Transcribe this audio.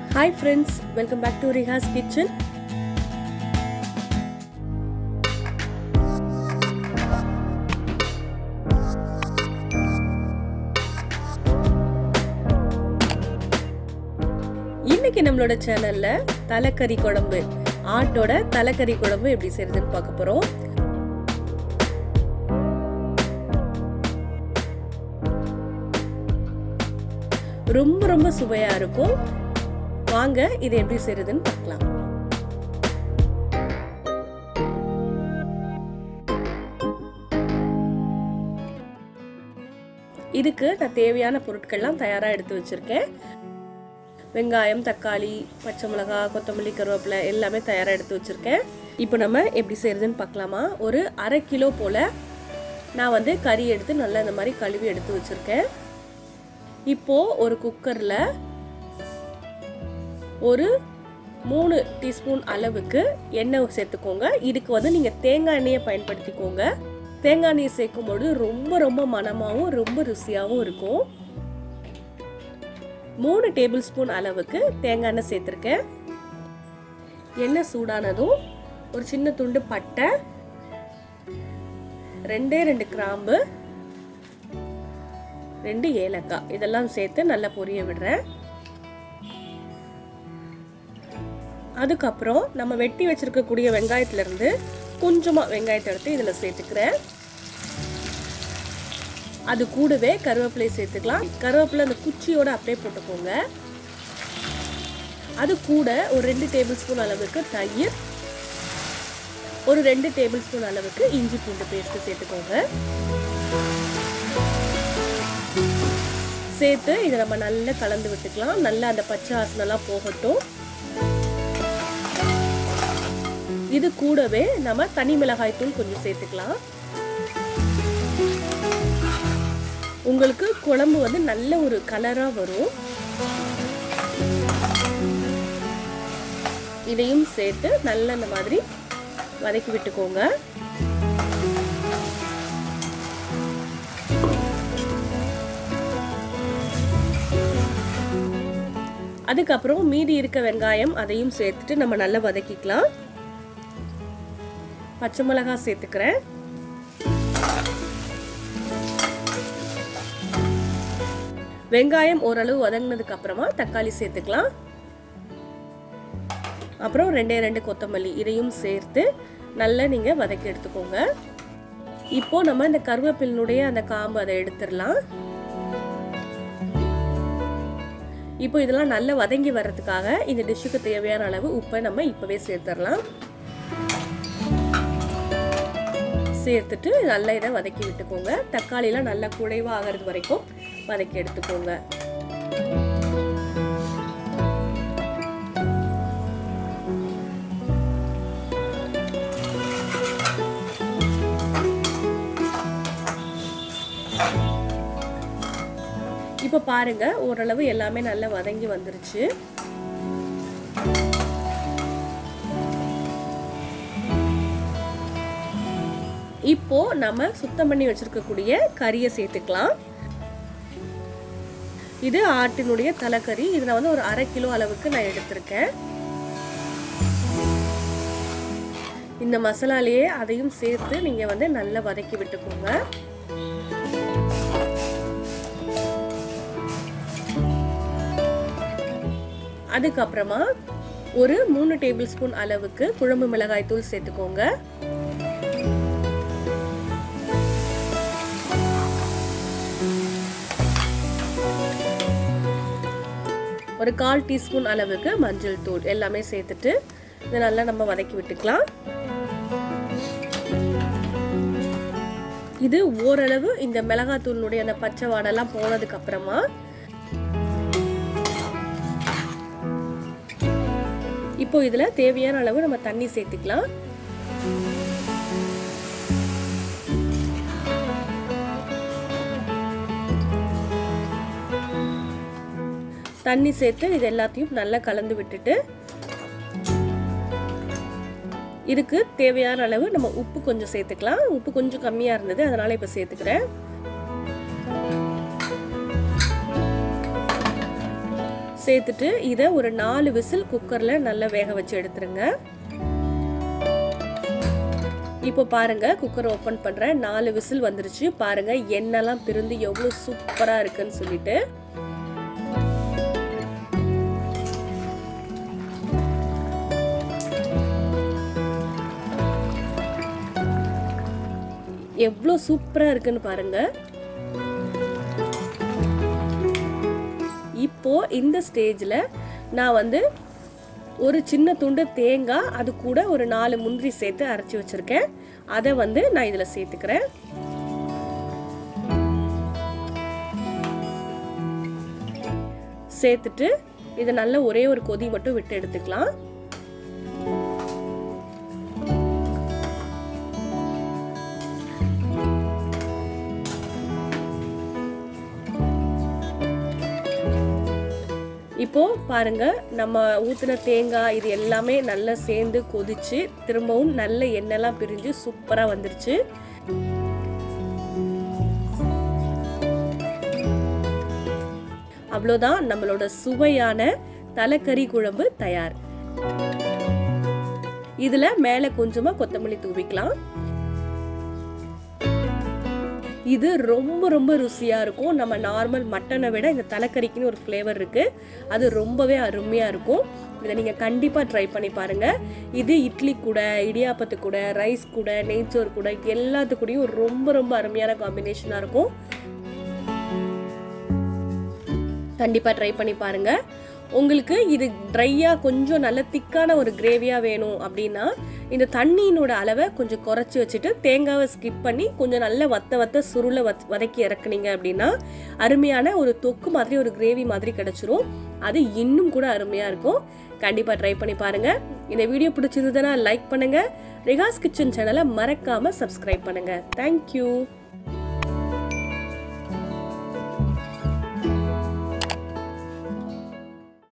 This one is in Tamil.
hi friends welcome back to Rihas kitchen இன்னைக்கு நம்மளோட சேனல்ல தலைக்கறி குழம்பு ஆட்டோட தலைக்கறி குழம்பு எப்படி செய்யறதுன்னு பார்க்க போறோம் ரொம்ப ரொம்ப சுவையா இருக்கும் வாங்க இது எப்படி செய்யறதுன்னு பார்க்கலாம் இதுக்கு நான் தேவையான பொருட்கள்லாம் தயாராக எடுத்து வச்சுருக்கேன் வெங்காயம் தக்காளி பச்சை மிளகாய் கொத்தமல்லி கருவேப்பிலை எல்லாமே தயாராக எடுத்து வச்சுருக்கேன் இப்போ நம்ம எப்படி செய்கிறதுன்னு பார்க்கலாமா ஒரு அரை கிலோ போல் நான் வந்து கறி எடுத்து நல்லா இந்த மாதிரி கழுவி எடுத்து வச்சுருக்கேன் இப்போது ஒரு குக்கரில் ஒரு மூணு டீஸ்பூன் அளவுக்கு எண்ணெய் சேர்த்துக்கோங்க இதுக்கு வந்து நீங்கள் தேங்காய் எண்ணெயை பயன்படுத்திக்கோங்க தேங்காய் எண்ணெய் சேர்க்கும்போது ரொம்ப ரொம்ப மனமாகவும் ரொம்ப ருசியாகவும் இருக்கும் மூணு டேபிள் ஸ்பூன் அளவுக்கு தேங்காய் எண்ணெய் சேர்த்துருக்கேன் எண்ணெய் சூடானதும் ஒரு சின்ன துண்டு பட்டை ரெண்டே ரெண்டு கிராம்பு ரெண்டு ஏலக்காய் இதெல்லாம் சேர்த்து நல்லா பொரிய விடுறேன் அதுக்கப்புறம் நம்ம வெட்டி வச்சிருக்கக்கூடிய வெங்காயத்துலேருந்து கொஞ்சமாக வெங்காயத்தை எடுத்து இதில் சேர்த்துக்கிறேன் அது கூடவே கருவேப்பிலை சேர்த்துக்கலாம் கருவேப்பிலை அந்த குச்சியோட அப்படியே போட்டுக்கோங்க அது கூட ஒரு ரெண்டு டேபிள் ஸ்பூன் அளவுக்கு தயிர் ஒரு ரெண்டு டேபிள் ஸ்பூன் அளவுக்கு இஞ்சி பூண்டு பேஸ்ட் சேர்த்துக்கோங்க சேர்த்து இதை நம்ம நல்லா கலந்து விட்டுக்கலாம் நல்லா அந்த பச்சை வாசனெல்லாம் போகட்டும் இது கூடவே நம்ம தனி மிளகாய் தூள் கொஞ்சம் சேர்த்துக்கலாம் உங்களுக்கு குழம்பு வந்து நல்ல ஒரு கலராக வரும் இதையும் சேர்த்து நல்லா இந்த மாதிரி வதக்கி விட்டுக்கோங்க அதுக்கப்புறம் மீதி இருக்க வெங்காயம் அதையும் சேர்த்துட்டு நம்ம நல்லா வதக்கிக்கலாம் பச்சை மிளகாய் சேர்த்துக்கிறேன் வெங்காயம் ஓரளவு வதங்கினதுக்கு அப்புறமா தக்காளி சேர்த்துக்கலாம் அப்புறம் ரெண்டே ரெண்டு கொத்தமல்லி இதையும் சேர்த்து நல்லா நீங்கள் வதக்கி எடுத்துக்கோங்க இப்போ நம்ம இந்த கருவேப்பிலினுடைய அந்த காம்பு அதை எடுத்துடலாம் இப்போ இதெல்லாம் நல்லா வதங்கி வர்றதுக்காக இந்த டிஷ்ஷுக்கு தேவையான அளவு உப்பை நம்ம இப்போவே சேர்த்துடலாம் சேர்த்துட்டு நல்லா இதை வதக்கி விட்டுக்கோங்க தக்காளிலாம் நல்லா குழைவாக ஆகிறது வரைக்கும் வதக்கி எடுத்துக்கோங்க இப்போ பாருங்க ஓரளவு எல்லாமே நல்லா வதங்கி வந்துருச்சு இப்போ நம்ம சுத்தம் பண்ணி வச்சிருக்கக்கூடிய கறியை சேர்த்துக்கலாம் இது ஆட்டினுடைய தலைக்கறி இது நான் வந்து ஒரு அரை கிலோ அளவுக்கு நான் எடுத்திருக்கேன் இந்த மசாலாலேயே அதையும் சேர்த்து நீங்க வந்து நல்லா வதக்கி விட்டுக்கோங்க அதுக்கப்புறமா ஒரு மூணு டேபிள் ஸ்பூன் அளவுக்கு குழம்பு மிளகாய் தூள் சேர்த்துக்கோங்க ஒரு கால் டீஸ்பூன் அளவுக்கு மஞ்சள் தூள் எல்லாமே சேர்த்துட்டு இதை நல்லா நம்ம வதக்கி விட்டுக்கலாம் இது ஓரளவு இந்த மிளகாத்தூளினுடைய அந்த பச்சை வாடெல்லாம் போனதுக்கு அப்புறமா இப்போ இதுல தேவையான அளவு நம்ம தண்ணி சேர்த்துக்கலாம் தண்ணி சேர்த்து இது எல்லாத்தையும் நல்லா கலந்து விட்டுட்டு இதுக்கு தேவையான அளவு நம்ம உப்பு கொஞ்சம் சேர்த்துக்கலாம் உப்பு கொஞ்சம் கம்மியாக இருந்தது அதனால இப்போ சேர்த்துக்கிறேன் சேர்த்துட்டு இதை ஒரு நாலு விசில் குக்கரில் நல்லா வேக வச்சு எடுத்துருங்க இப்போ பாருங்க குக்கர் ஓப்பன் பண்ணுறேன் நாலு விசில் வந்துருச்சு பாருங்க எண்ணெய்லாம் பிரிந்து எவ்வளோ சூப்பராக இருக்குன்னு சொல்லிட்டு எவ்வளோ சூப்பராக இருக்குன்னு பாருங்க இப்போ இந்த ஸ்டேஜில் நான் வந்து ஒரு சின்ன துண்டு தேங்காய் அது கூட ஒரு நாலு முந்திரி சேர்த்து அரைச்சி வச்சிருக்கேன் அதை வந்து நான் இதில் சேர்த்துக்கிறேன் சேர்த்துட்டு இதை நல்ல ஒரே ஒரு கொதி மட்டும் விட்டு எடுத்துக்கலாம் இப்போ பாருங்க நம்ம ஊற்றின தேங்காய் இது எல்லாமே நல்லா சேர்ந்து கொதிச்சு திரும்பவும் நல்ல எண்ணெய்லாம் பிரிஞ்சு சூப்பராக வந்துருச்சு அவ்வளோதான் நம்மளோட சுவையான தலைக்கறி குழம்பு தயார் இதுல மேல கொஞ்சமா கொத்தமல்லி தூவிக்கலாம் இது ரொம்ப ரொம்ப ருசியா இருக்கும் நம்ம நார்மல் மட்டனை விட இந்த தலைக்கறிக்குன்னு ஒரு ஃப்ளேவர் இருக்கு அது ரொம்பவே அருமையா இருக்கும் இதை நீங்க கண்டிப்பா ட்ரை பண்ணி பாருங்க இது இட்லி கூட இடியாப்பத்து கூட ரைஸ் கூட நெய்ச்சோறு கூட எல்லாத்து கூடயும் ரொம்ப ரொம்ப அருமையான காம்பினேஷனா இருக்கும் கண்டிப்பாக ட்ரை பண்ணி பாருங்க உங்களுக்கு இது ட்ரையாக கொஞ்சம் நல்ல திக்கான ஒரு கிரேவியாக வேணும் அப்படின்னா இந்த தண்ணியினோட அளவை கொஞ்சம் குறைச்சி வச்சுட்டு தேங்காவை ஸ்கிப் பண்ணி கொஞ்சம் நல்ல வத்த வத்த சுருளை வத் வதக்கி இறக்குனீங்க அப்படின்னா அருமையான ஒரு தொக்கு மாதிரி ஒரு கிரேவி மாதிரி கிடச்சிரும் அது இன்னும் கூட அருமையாக இருக்கும் கண்டிப்பாக ட்ரை பண்ணி பாருங்க இந்த வீடியோ பிடிச்சிருந்ததுன்னா லைக் பண்ணுங்க ரிகாஸ் கிச்சன் சேனலை மறக்காம சப்ஸ்கிரைப் பண்ணுங்க தேங்க்யூ